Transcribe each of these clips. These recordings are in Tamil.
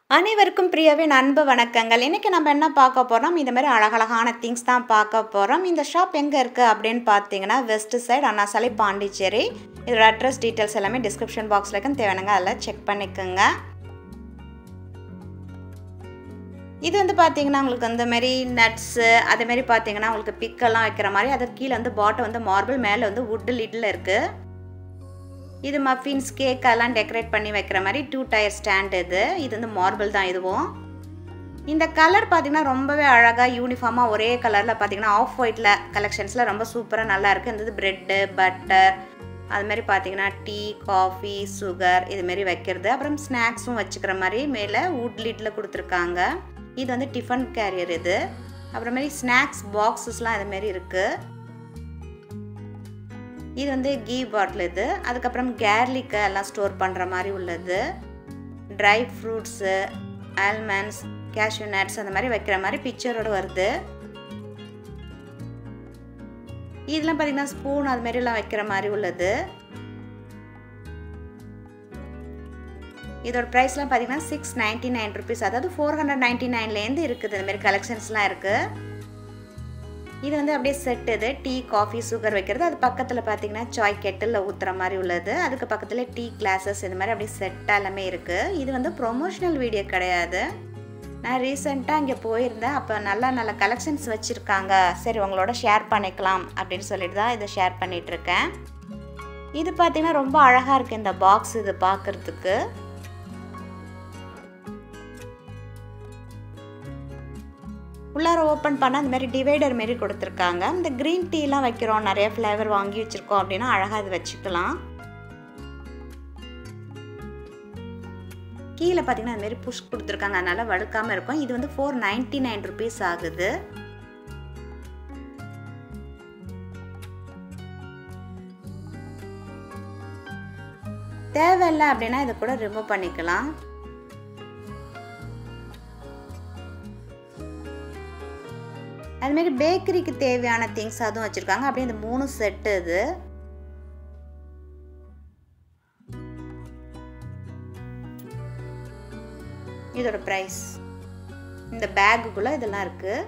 அனைவருக்கும் பிரியாவின் அன்பு வணக்கங்கள் இன்றைக்கி நம்ம என்ன பார்க்க போகிறோம் இந்த மாதிரி அழகழகான திங்ஸ் தான் பார்க்க போகிறோம் இந்த ஷாப் எங்கே இருக்குது அப்படின்னு பார்த்தீங்கன்னா வெஸ்ட் சைடு அண்ணாசாலை பாண்டிச்சேரி இதோட அட்ரஸ் டீட்டெயில்ஸ் எல்லாமே டிஸ்கிரிப்ஷன் பாக்ஸில் இருக்குன்னு தேவையானங்க அதில் செக் பண்ணிக்கோங்க இது வந்து பார்த்தீங்கன்னா உங்களுக்கு அந்த மாதிரி நட்ஸு அதேமாரி பார்த்தீங்கன்னா உங்களுக்கு பிக்கெல்லாம் வைக்கிற மாதிரி அதுக்கு கீழே வந்து பாட்டம் வந்து மார்பிள் மேலே வந்து வுட்டு லிட்டில் இருக்குது இது மஃபின்ஸ் கேக் எல்லாம் டெக்கரேட் பண்ணி வைக்கிற மாதிரி டூ டயர் ஸ்டாண்ட் இது இது வந்து மார்பிள் தான் இதுவும் இந்த கலர் பார்த்திங்கன்னா ரொம்பவே அழகாக யூனிஃபார்மாக ஒரே கலரில் பார்த்தீங்கன்னா ஆஃப் ஒயிட்டில் கலெக்ஷன்ஸில் ரொம்ப சூப்பராக நல்லா இருக்குது இந்த ப்ரெட்டு பட்டர் அதுமாரி பார்த்தீங்கன்னா டீ காஃபி சுகர் இதுமாரி வைக்கிறது அப்புறம் ஸ்நாக்ஸும் வச்சுக்கிற மாதிரி மேலே வுட் லிட்டில் கொடுத்துருக்காங்க இது வந்து டிஃபன் கேரியர் இது அப்புறமேரி ஸ்நாக்ஸ் பாக்ஸஸ்லாம் இதுமாரி இருக்குது இது வந்து கீ பாட்டில் இது அதுக்கப்புறம் கேர்லிக்கை எல்லாம் ஸ்டோர் பண்ணுற மாதிரி உள்ளது dry fruits almonds cashew nuts அந்த மாதிரி வைக்கிற மாதிரி பிக்சரோடு வருது இதெல்லாம் பார்த்தீங்கன்னா ஸ்பூன் அது மாதிரிலாம் வைக்கிற மாதிரி உள்ளது இதோட ப்ரைஸ்லாம் பார்த்தீங்கன்னா சிக்ஸ் நைன்ட்டி நைன் ருபீஸ் அதாவது ஃபோர் ஹண்ட்ரட் நைன்ட்டி நைன்லேருந்து இருக்குது இந்த மாதிரி கலெக்ஷன்ஸ்லாம் இருக்குது இது வந்து அப்படியே செட் இது டீ காஃபி சுகர் வைக்கிறது அது பக்கத்தில் பார்த்தீங்கன்னா சாய் கெட்டிலில் ஊற்றுற மாதிரி உள்ளது அதுக்கு பக்கத்தில் டீ கிளாஸஸ் இந்த மாதிரி அப்படியே செட்டாக எல்லாமே இருக்குது இது வந்து ப்ரொமோஷனல் வீடியோ கிடையாது நான் ரீசெண்டாக இங்கே போயிருந்தேன் அப்போ நல்லா நல்ல கலெக்ஷன்ஸ் வச்சுருக்காங்க சரி உங்களோட ஷேர் பண்ணிக்கலாம் அப்படின்னு சொல்லிட்டு தான் இதை ஷேர் பண்ணிகிட்ருக்கேன் இது பார்த்திங்கன்னா ரொம்ப அழகாக இருக்குது இந்த பாக்ஸ் இது பார்க்குறதுக்கு உள்ளார ஓப்பன் பண்ணால் அந்த மாதிரி டிவைடர் மாரி கொடுத்துருக்காங்க இந்த க்ரீன் டீலாம் வைக்கிறோம் நிறைய ஃப்ளேவர் வாங்கி வச்சுருக்கோம் அப்படின்னா அழகாக இது வச்சுக்கலாம் கீழே பார்த்தீங்கன்னா அதுமாரி புஷ் கொடுத்துருக்காங்க அதனால் வழுக்காமல் இருக்கும் இது வந்து ஃபோர் நைன்ட்டி நைன் ருபீஸ் ஆகுது தேவையில்லை அப்படின்னா இதை கூட ரிமூவ் பண்ணிக்கலாம் அதுமாரி பேக்கரிக்கு தேவையான திங்ஸ் அதுவும் வச்சுருக்காங்க அப்படியே இந்த மூணு செட்டு இது இதோட ப்ரைஸ் இந்த பேக்குக்குள்ளே இதெல்லாம் இருக்குது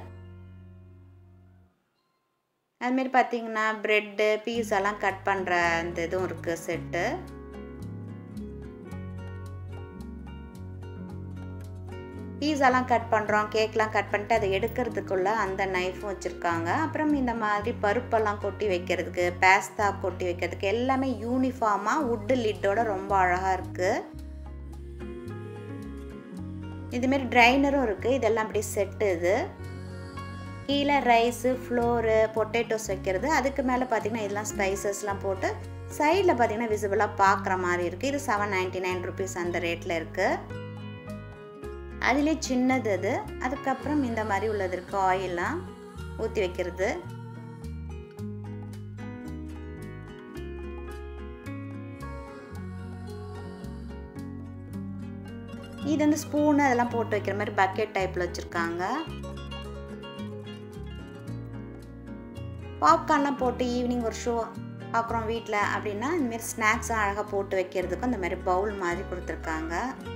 அதுமாரி பார்த்தீங்கன்னா ப்ரெட்டு பீஸெல்லாம் கட் பண்ணுற அந்த இதுவும் இருக்குது செட்டு பீஸாலாம் கட் பண்ணுறோம் கேக்லாம் கட் பண்ணிட்டு அதை எடுக்கிறதுக்குள்ள அந்த நைஃபும் வச்சுருக்காங்க அப்புறம் இந்த மாதிரி பருப்பெல்லாம் கொட்டி வைக்கிறதுக்கு பேஸ்தா கொட்டி வைக்கிறதுக்கு எல்லாமே யூனிஃபார்மாக வுட்டு லிட்டோட ரொம்ப அழகாக இருக்குது இதுமாரி ட்ரைனரும் இருக்குது இதெல்லாம் அப்படி செட்டு இது கீழே ரைஸு ஃப்ளோரு பொட்டேட்டோஸ் வைக்கிறது அதுக்கு மேலே பார்த்திங்கன்னா இதெல்லாம் ஸ்பைசஸ்லாம் போட்டு சைடில் பார்த்திங்கன்னா விசிபிளாக பார்க்குற மாதிரி இருக்குது இது செவன் நைன்ட்டி நைன் ருபீஸ் அந்த ரேட்டில் இருக்குது அதிலே சின்னது அது அதுக்கப்புறம் இந்த மாதிரி உள்ளது இருக்குது ஆயிலாம் ஊற்றி வைக்கிறது இது வந்து ஸ்பூனு அதெல்லாம் போட்டு வைக்கிற மாதிரி பக்கெட் டைப்பில் வச்சுருக்காங்க பாப்கார்ன்லாம் போட்டு ஈவினிங் ஒரு ஷோ பார்க்குறோம் வீட்டில் அப்படின்னா இந்தமாரி ஸ்நாக்ஸும் அழகாக போட்டு வைக்கிறதுக்கும் இந்த மாதிரி பவுல் மாதிரி கொடுத்துருக்காங்க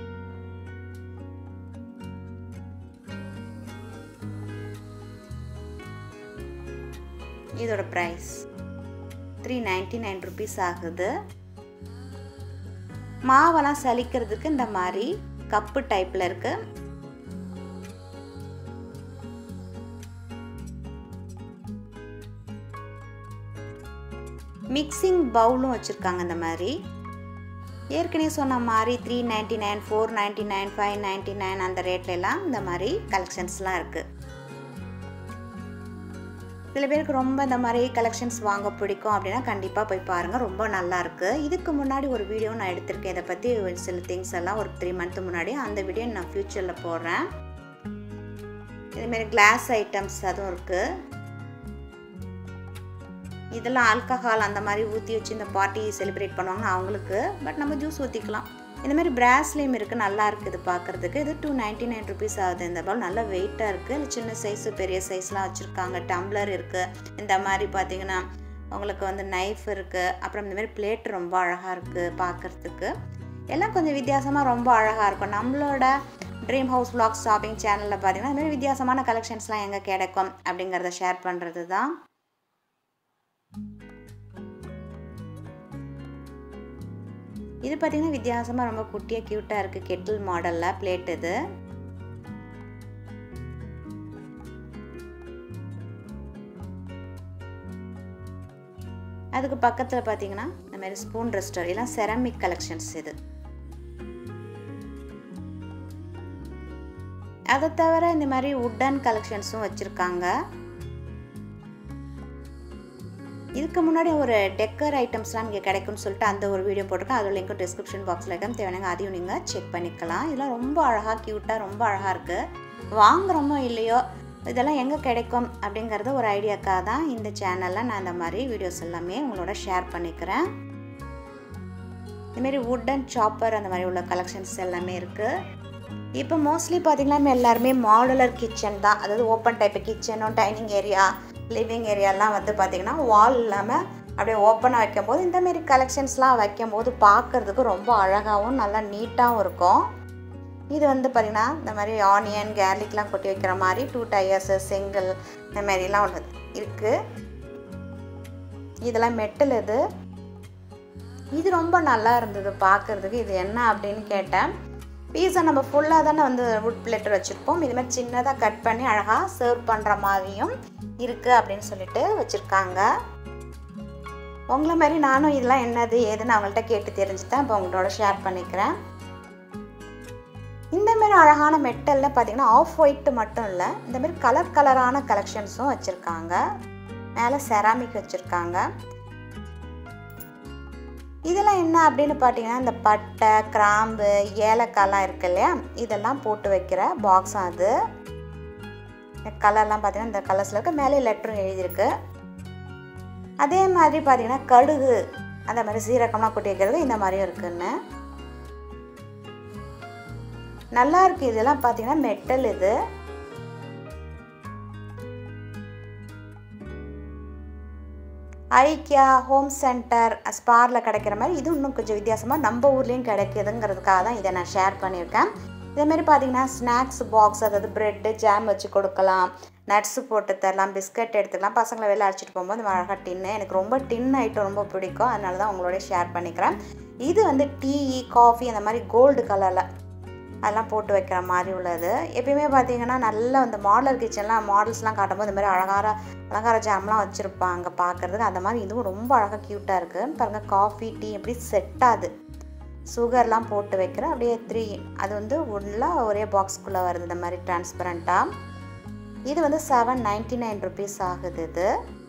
இதோட price three ninety nine rupees ஆகுது மாவெல்லாம் சலிக்கிறதுக்கு இந்த மாதிரி கப்பு டைப்பில் இருக்கு மிக்சிங் பவுலும் வச்சுருக்காங்க இந்த மாதிரி ஏற்கனவே சொன்ன மாதிரி three ninety nine four ninety nine five ninety nine அந்த ரேட்லலாம் இந்த மாதிரி கலெக்ஷன்ஸ்லாம் இருக்குது சில பேருக்கு ரொம்ப இந்த மாதிரி கலெக்ஷன்ஸ் வாங்க பிடிக்கும் அப்படின்னா கண்டிப்பாக போய் பாருங்கள் ரொம்ப நல்லாயிருக்கு இதுக்கு முன்னாடி ஒரு வீடியோ நான் எடுத்திருக்கேன் இதை பற்றி சில திங்ஸ் எல்லாம் ஒரு த்ரீ மந்த்து முன்னாடி அந்த வீடியோ நான் ஃப்யூச்சரில் போடுறேன் இதுமாரி கிளாஸ் ஐட்டம்ஸ் அதுவும் இருக்குது இதெல்லாம் ஆல்கஹால் அந்த மாதிரி ஊற்றி வச்சு இந்த பார்ட்டி செலிப்ரேட் பண்ணுவாங்கன்னா அவங்களுக்கு பட் நம்ம ஜூஸ் ஊற்றிக்கலாம் இந்த மாதிரி பிராஸ்லேயும் இருக்குது நல்லா இருக்குது பார்க்குறதுக்கு இது டூ நைன்ட்டி நைன் ருபீஸ் ஆகுது இந்த பவுல் நல்லா வெயிட்டாக இருக்குது சின்ன சைஸு பெரிய சைஸ்லாம் வச்சுருக்காங்க டம்ளர் இருக்குது இந்த மாதிரி பார்த்தீங்கன்னா உங்களுக்கு வந்து நைஃப் இருக்குது அப்புறம் இந்த மாதிரி பிளேட் ரொம்ப அழகாக இருக்குது பார்க்குறதுக்கு எல்லாம் கொஞ்சம் வித்தியாசமாக ரொம்ப அழகாக இருக்கும் நம்மளோட ட்ரீம் ஹவுஸ் vlogs ஷாப்பிங் சேனலில் பார்த்தீங்கன்னா இந்த மாதிரி வித்தியாசமான கலெக்ஷன்ஸ்லாம் எங்கே கிடைக்கும் அப்படிங்கிறத ஷேர் பண்ணுறது தான் இது பார்த்தீங்கன்னா வித்தியாசமாக ரொம்ப குட்டியாக க்யூட்டாக இருக்குது கெட்டில் மாடலில் பிளேட் இது அதுக்கு பக்கத்தில் பார்த்தீங்கன்னா இந்த மாதிரி ஸ்பூன் ரெஸ்டர் எல்லாம் செராமிக் கலெக்ஷன்ஸ் இது அதை தவிர இந்த மாதிரி உட்டன் கலெக்ஷன்ஸும் வச்சுருக்காங்க இதுக்கு முன்னாடி ஒரு டெக்கர் ஐட்டம்ஸ்லாம் இங்கே கிடைக்கும்னு சொல்லிட்டு அந்த ஒரு வீடியோ போட்டிருக்கேன் அதோட லிங்க்கும் டிஸ்கிரிப்ஷன் பாக்ஸில் இருக்கும் தேவையான அதையும் நீங்கள் செக் பண்ணிக்கலாம் இதெல்லாம் ரொம்ப அழகாக க்யூட்டாக ரொம்ப அழகாக இருக்குது வாங்குறோமோ இல்லையோ இதெல்லாம் எங்கே கிடைக்கும் அப்படிங்கிறது ஒரு ஐடியாக்காக தான் இந்த சேனலில் நான் இந்த மாதிரி வீடியோஸ் எல்லாமே உங்களோட ஷேர் பண்ணிக்கிறேன் இதுமாரி வுட் அண்ட் சாப்பர் அந்த மாதிரி உள்ள கலெக்ஷன்ஸ் எல்லாமே இருக்குது இப்போ மோஸ்ட்லி பார்த்திங்கன்னா எல்லாருமே மாடுலர் கிச்சன் தான் அதாவது ஓப்பன் டைப்பு கிச்சனும் டைனிங் ஏரியா லிவிங் ஏரியாலாம் வந்து பார்த்திங்கன்னா வால் இல்லாமல் அப்படியே ஓப்பனாக வைக்கும்போது இந்தமாரி கலெக்ஷன்ஸ்லாம் வைக்கும்போது பார்க்குறதுக்கு ரொம்ப அழகாகவும் நல்லா நீட்டாகவும் இருக்கும் இது வந்து பார்த்திங்கன்னா இந்த மாதிரி ஆனியன் கேர்லிக்லாம் கொட்டி வைக்கிற மாதிரி டூ டயர்ஸு செங்கல் இந்த மாதிரிலாம் ஒன்று இருக்குது இதெல்லாம் மெட்டல் இது இது ரொம்ப நல்லா இருந்தது பார்க்குறதுக்கு இது என்ன அப்படின்னு கேட்டேன் பீஸா நம்ம ஃபுல்லாக தானே வந்து வுட் பிளேட்டர் வச்சுருப்போம் இது மாதிரி சின்னதாக கட் பண்ணி அழகாக சர்வ் பண்ணுற மாதிரியும் இருக்குது அப்படின்னு சொல்லிட்டு வச்சுருக்காங்க உங்களை மாதிரி நானும் இதெல்லாம் என்னது ஏதுன்னு அவங்கள்ட்ட கேட்டு தெரிஞ்சுதான் இப்போ உங்களோட ஷேர் பண்ணிக்கிறேன் இந்த மாதிரி அழகான மெட்டலில் பார்த்தீங்கன்னா ஆஃப் ஒயிட்டு மட்டும் இல்லை இந்த மாதிரி கலர் கலரான கலெக்ஷன்ஸும் வச்சுருக்காங்க மேலே செராமிக் வச்சுருக்காங்க இதெல்லாம் என்ன அப்படின்னு பார்த்தீங்கன்னா இந்த பட்டை கிராம்பு ஏலக்காய்லாம் இருக்கு இல்லையா இதெல்லாம் போட்டு வைக்கிற பாக்ஸ் அது இந்த கலர்லாம் பார்த்தீங்கன்னா இந்த கலர்ஸில் இருக்க மேலே லெட்டரும் எழுதியிருக்கு அதே மாதிரி பார்த்தீங்கன்னா கடுகு அந்த மாதிரி சீரகம்லாம் கொட்டி வைக்கிறது இந்த மாதிரியும் இருக்குன்னு நல்லா இருக்கு இதெல்லாம் பார்த்தீங்கன்னா மெட்டல் இது ஐக்கியா ஹோம் சென்டர் ஸ்பாரில் கிடைக்கிற மாதிரி இது இன்னும் கொஞ்சம் வித்தியாசமாக நம்ம ஊர்லேயும் கிடைக்குதுங்கிறதுக்காக தான் இதை நான் ஷேர் பண்ணியிருக்கேன் இதேமாரி பார்த்தீங்கன்னா ஸ்நாக்ஸ் பாக்ஸ் அதாவது ப்ரெட்டு ஜாம் வச்சு கொடுக்கலாம் நட்ஸு போட்டு தரலாம் பிஸ்கட் எடுத்துக்கலாம் பசங்களை வெளில அழைச்சிட்டு போகும்போது அழகாக டின்னு எனக்கு ரொம்ப டின் ஐட்டம் ரொம்ப பிடிக்கும் அதனால தான் உங்களோட ஷேர் பண்ணிக்கிறேன் இது வந்து டீ காஃபி அந்த மாதிரி கோல்டு கலரில் அதெல்லாம் போட்டு வைக்கிற மாதிரி உள்ளது எப்பயுமே பார்த்தீங்கன்னா நல்லா அந்த மாடலர் கிச்சன்லாம் மாடல்ஸ்லாம் காட்டும்போது இந்த மாதிரி அழகார அலங்கார ஜாம்லாம் வச்சுருப்பாங்க பார்க்குறதுக்கு அந்த மாதிரி இதுவும் ரொம்ப அழகாக க்யூட்டாக இருக்குது பாருங்கள் காஃபி டீ எப்படி செட் ஆகுது சுகர்லாம் போட்டு வைக்கிற அப்படியே த்ரீ அது வந்து உள்ள ஒரே பாக்ஸ்குள்ளே வருது இந்த மாதிரி டிரான்ஸ்பரண்ட்டாக இது வந்து செவன் நைன்டி நைன் ருபீஸ் ஆகுது இது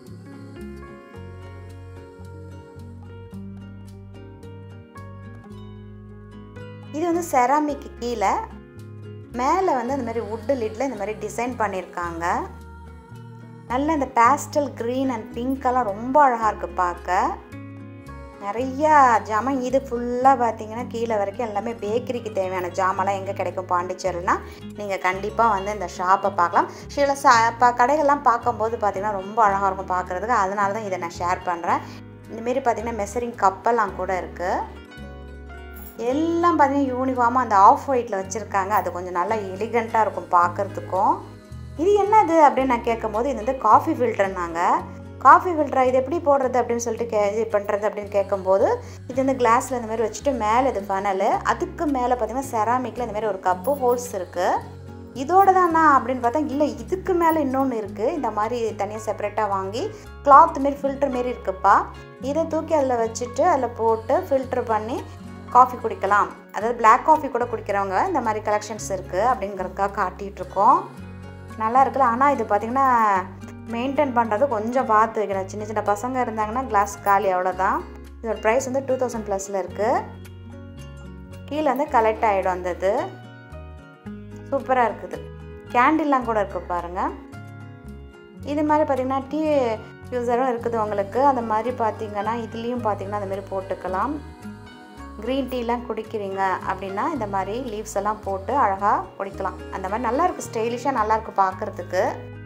இது வந்து செராமிக்கு கீழே மேலே வந்து இந்த மாதிரி வுட்டு லிட்டில் இந்த மாதிரி டிசைன் பண்ணியிருக்காங்க நல்ல இந்த பேஸ்டல் க்ரீன் அண்ட் பிங்க்கெல்லாம் ரொம்ப அழகாக இருக்குது பார்க்க நிறையா ஜாமான் இது ஃபுல்லாக பார்த்தீங்கன்னா கீழே வரைக்கும் எல்லாமே பேக்கரிக்கு தேவையான ஜாமெல்லாம் எங்கே கிடைக்கும் பாண்டிச்சேரினா நீங்கள் கண்டிப்பாக வந்து இந்த ஷாப்பை பார்க்கலாம் சில சா இப்போ கடைகள்லாம் பார்க்கும்போது பார்த்தீங்கன்னா ரொம்ப அழகாக இருக்கும் பார்க்குறதுக்கு அதனால தான் இதை நான் ஷேர் பண்ணுறேன் இந்தமாரி பார்த்தீங்கன்னா மெசரிங் கப்பெல்லாம் கூட இருக்குது எல்லாம் பார்த்தீங்கன்னா யூனிஃபார்மாக அந்த ஆஃப் ஒயிட்டில் வச்சுருக்காங்க அது கொஞ்சம் நல்லா எலிகண்ட்டாக இருக்கும் பார்க்குறதுக்கும் இது என்னது அப்படின்னு நான் கேட்கும்போது இது வந்து காஃபி ஃபில்டர்னாங்க காஃபி ஃபில்டரா இது எப்படி போடுறது அப்படின்னு சொல்லிட்டு கே இது பண்ணுறது அப்படின்னு கேட்கும்போது இது வந்து கிளாஸில் இந்த மாதிரி வச்சுட்டு மேலே இது ஃபனல் அதுக்கு மேலே பார்த்தீங்கன்னா செராமிக்கில் இந்த மாதிரி ஒரு கப்பு ஹோல்ஸ் இருக்குது இதோட தானா அப்படின்னு பார்த்தா இல்லை இதுக்கு மேலே இன்னொன்று இருக்குது இந்த மாதிரி தனியாக செப்பரேட்டாக வாங்கி கிளாத் மாரி ஃபில்டர் மாரி இருக்குப்பா இதை தூக்கி அதில் வச்சுட்டு அதில் போட்டு ஃபில்ட்ரு பண்ணி காஃபி குடிக்கலாம் அதாவது பிளாக் காஃபி கூட குடிக்கிறவங்க இந்த மாதிரி கலெக்ஷன்ஸ் இருக்குது அப்படிங்கிறதுக்காக காட்டிகிட்ருக்கோம் நல்லா இருக்குல்ல ஆனால் இது பார்த்திங்கன்னா மெயின்டைன் பண்ணுறது கொஞ்சம் பார்த்து வைக்கணும் சின்ன சின்ன பசங்க இருந்தாங்கன்னா கிளாஸ் காலி அவ்வளோதான் இதோட ப்ரைஸ் வந்து டூ தௌசண்ட் ப்ளஸில் இருக்குது கீழே வந்து கலெக்ட் ஆகிடும் அந்த இது சூப்பராக இருக்குது கேண்டில்லாம் கூட இருக்குது பாருங்கள் இது மாதிரி பார்த்திங்கன்னா டீ யூஸரும் இருக்குது உங்களுக்கு அந்த மாதிரி பார்த்திங்கன்னா இதுலேயும் பார்த்திங்கன்னா அந்த மாதிரி போட்டுக்கலாம் க்ரீன் டீலாம் குடிக்கிறீங்க அப்படின்னா இந்த மாதிரி லீவ்ஸ் எல்லாம் போட்டு அழகாக குடிக்கலாம் அந்த மாதிரி நல்லா இருக்குது ஸ்டைலிஷாக நல்லா இருக்குது பார்க்குறதுக்கு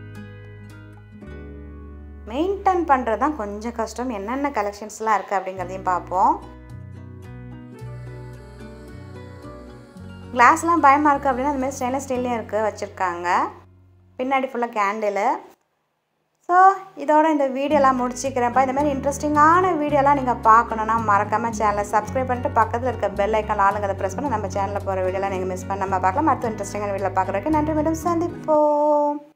மெயின்டைன் பண்ணுறது தான் கொஞ்சம் கஷ்டம் என்னென்ன கலெக்ஷன்ஸ்லாம் இருக்குது அப்படிங்கிறதையும் பார்ப்போம் கிளாஸ்லாம் பயமாக இருக்குது அப்படின்னா அந்த மாதிரி ஸ்டெயின்லெஸ் ஸ்டீல்லையும் இருக்குது வச்சுருக்காங்க பின்னாடி ஃபுல்லாக கேண்டிலு ஸோ இதோட இந்த வீடியோலாம் முடிச்சுக்கிறேன்ப்பா இந்த மாதிரி இன்ட்ரெஸ்டிங்கான வீடியோலாம் நீங்கள் பார்க்கணுன்னா மறக்காமல் சேனலை சப்ஸ்கிரைப் பண்ணிட்டு பக்கத்தில் இருக்க பெல் ஐக்கான் ஆளுங்க அதை ப்ரெஸ் பண்ணி நம்ம சேனலில் போகிற வீடியோலாம் நீங்கள் மிஸ் பண்ணாமல் பார்க்கலாம் அடுத்த இன்ட்ரெஸ்டிங்கான வீடியோ பார்க்குறதுக்கு நன்றி மீண்டும் சந்திப்போம்